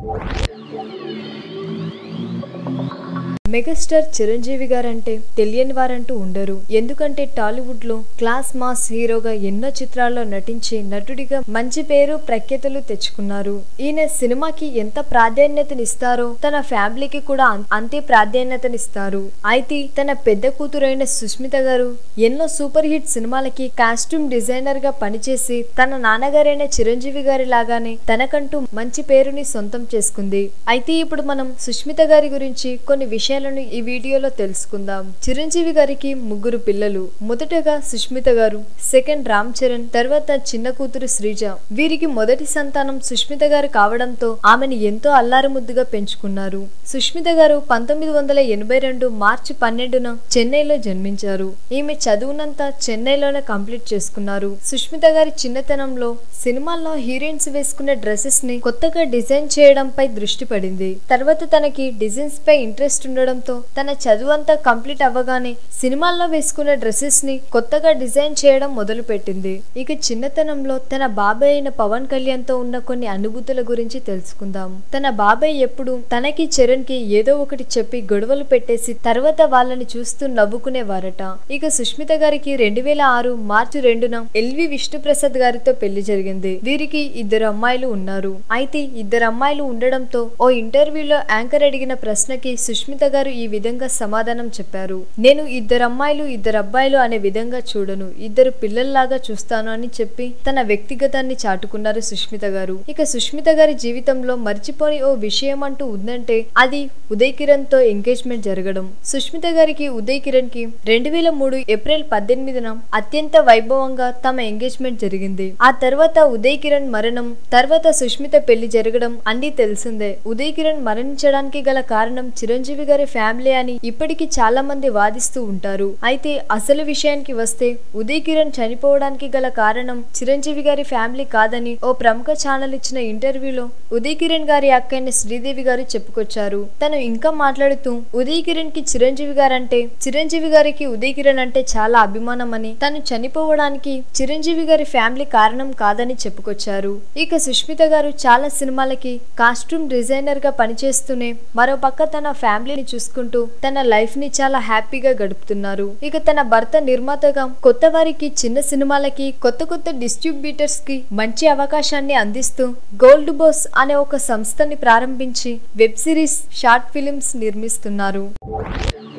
megastar Chiranjeevi guarantee తెలియని వారంటూ ఉండరు ఎందుకంటే టాలీవుడ్ లో క్లాస్ మాస్ హీరోగా ఎన్నో చిత్రాల్లో నటించి నటుడిగా మంచి పేరు ప్రఖ్యాతులు తెచ్చుకున్నారు ఈయన సినిమాకి ఎంత ప్రాధాన్యతనిస్తారో తన ఫ్యామిలీకి కూడా అం- అంతే ప్రాధాన్యతనిస్తారు అయితే తన పెద్ద కూతురైన సుష్మిత గారు ఎన్నో సూపర్ హిట్ సినిమాలకి కాస్ట్యూమ్ డిజైనర్ గా పనిచేసి తన నాన్నగారైన చిరంజీవి గారి లాగానే తనకంటూ మంచి పేరుని సొంతం చేసుకుంది అయితే ఇప్పుడు మనం సుష్మిత గారి గురించి కొన్ని విషయాలను ఈ వీడియోలో తెలుసుకుందాం చిరంజీవి గారికి ముగ్గురు పిల్లలు మొదటగా సుష్మిత గారు సెకండ్ రామ్ చరణ్ తర్వాత చిన్న కూతురు శ్రీజ వీరికి మొదటి సంతానం సుష్మిత గారు కావడంతో ఆమెను ఎంతో అల్లారు ముద్దుగా పెంచుకున్నారు సుష్మిత గారు పంతొమ్మిది వందల ఎనభై రెండు మార్చి పన్నెండున చెన్నైలో జన్మించారు ఈమె చదువునంతా చెన్నైలోనే కంప్లీట్ చేసుకున్నారు సుష్మిత గారి చిన్నతనంలో సినిమాల్లో హీరోయిన్స్ వేసుకునే డ్రెస్సెస్ ని కొత్తగా డిజైన్ చేయడంపై దృష్టి పడింది తర్వాత తనకి డిజైన్స్ పై ఇంట్రెస్ట్ ఉండడంతో తన చదువు అంతా కంప్లీట్ అవ్వగానే సినిమాల్లో వేసుకునే డ్రెస్సెస్ ని కొత్తగా డిజైన్ చేయడం మొదలు పెట్టింది ఇక చిన్నతనంలో తన బాబాయ్ అయిన పవన్ కళ్యాణ్ తో ఉన్న కొన్ని అనుభూతుల గురించి తెలుసుకుందాం తన బాబాయ్ ఎప్పుడు తనకి చరణ్ కి ఏదో ఒకటి చెప్పి గొడవలు పెట్టేసి తర్వాత వాళ్ళని చూస్తూ నవ్వుకునేవారట ఇక సుష్మిత గారికి రెండు వేల ఆరు మార్చి రెండున ఎల్వి విష్ణుప్రసాద్ గారితో పెళ్లి జరిగింది వీరికి ఇద్దరు అమ్మాయిలు ఉన్నారు అయితే ఇద్దరు అమ్మాయిలు ఉండడంతో ఓ ఇంటర్వ్యూలో యాంకర్ అడిగిన ప్రశ్నకి సుష్మిత గారు ఈ విధంగా సమాధానం చెప్పారు నేను ఇద్దరు అమ్మాయిలు ఇద్దరు అబ్బాయిలు అనే విధంగా చూడను ఇద్దరు పిల్లల్లాగా చూస్తాను అని చెప్పి తన వ్యక్తిగతాన్ని చాటుకున్నారు సుష్మిత గారు ఇక సుష్మిత గారి జీవితంలో మర్చిపోని ఓ విషయం అంటూ ఉందంటే అది ఉదయ్ కిరణ్ తో ఎంగేజ్మెంట్ జరగడం సుష్మిత గారికి ఉదయ్ కిరణ్ కి రెండు వేల మూడు ఏప్రిల్ పద్దెనిమిదిన అత్యంత వైభవంగా తమ ఎంగేజ్మెంట్ జరిగింది ఆ తర్వాత ఉదయ్ కిరణ్ మరణం తర్వాత సుష్మిత పెళ్లి జరగడం అన్ని తెలిసిందే ఉదయ్ కిరణ్ మరణించడానికి గల కారణం చిరంజీవి గారి ఫ్యామిలీ అని ఇప్పటికీ చాలా మంది వాదిస్తూ ఉంటారు అయితే అసలు విషయానికి వస్తే ఉదయ్ కిరణ్ చనిపోవడానికి గల కారణం చిరంజీవి గారి ఫ్యామిలీ కాదని ఓ ప్రముఖ ఛానల్ ఇచ్చిన ఇంటర్వ్యూలో ఉదయ్ కిరణ్ గారి అక్కైన శ్రీదేవి గారు చెప్పుకొచ్చారు తను ఇంకా మాట్లాడుతూ ఉదయ్ కిరణ్ కి చిరంజీవి గారంటే చిరంజీవి గారికి ఉదయ్ కిరణ్ అంటే చాలా అభిమానం అని తను చనిపోవడానికి చిరంజీవి గారి ఫ్యామిలీ కారణం కాదని చెప్పుకొచ్చారు ఇక సుష్మిత గారు చాలా సినిమాలకి కాస్ట్యూమ్ డిజైనర్ గా పనిచేస్తూనే మరో పక్క తన ఫ్యామిలీని చూసుకుంటూ తన లైఫ్ ని చాలా హ్యాపీగా గడుపుతున్నారు ఇక తన భర్త నిర్మాతగా కొత్త వారికి చిన్న సినిమాలకి కొత్త కొత్త డిస్ట్రిబ్యూటర్స్ కి మంచి అవకాశాన్ని అందిస్తూ గోల్డ్ బాస్ అనే ఒక సంస్థని ప్రారంభించి వెబ్ సిరీస్ షార్ట్ ఫిలిమ్స్ నిర్మిస్తున్నారు